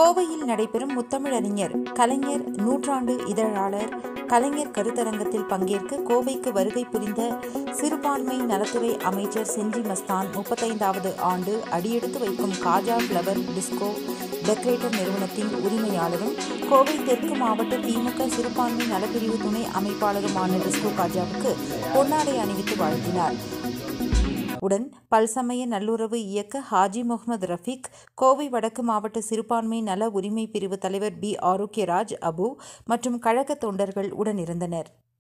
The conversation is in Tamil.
கோவையில் நடைபெறும் முத்தமிழறிஞர் கலைஞர் நூற்றாண்டு இதழாளர் கலைஞர் கருத்தரங்கத்தில் பங்கேற்க கோவைக்கு வருகை புரிந்த சிறுபான்மை நலத்துறை அமைச்சர் செஞ்சி மஸ்தான் முப்பத்தைந்தாவது ஆண்டு அடியெடுத்து வைக்கும் காஜா ஃப்ளவர் டிஸ்கோ டெக்கரேட்டர் நிறுவனத்தின் உரிமையாளரும் கோவை தெற்கு மாவட்ட திமுக சிறுபான்மை நலப்பிரிவு துணை அமைப்பாளருமான டிஸ்கோ காஜாவுக்கு பொன்னாடை அணிவித்து வாழ்த்தினார் உடன் பல்சமய நல்லுறவு இயக்க ஹாஜி முகமது ரஃபீக் கோவை வடக்கு மாவட்ட சிறுபான்மை நல உரிமை பிரிவு தலைவர் பி ஆரோக்கியராஜ் அபு மற்றும் கழக தொண்டர்கள் உடனிருந்தனர்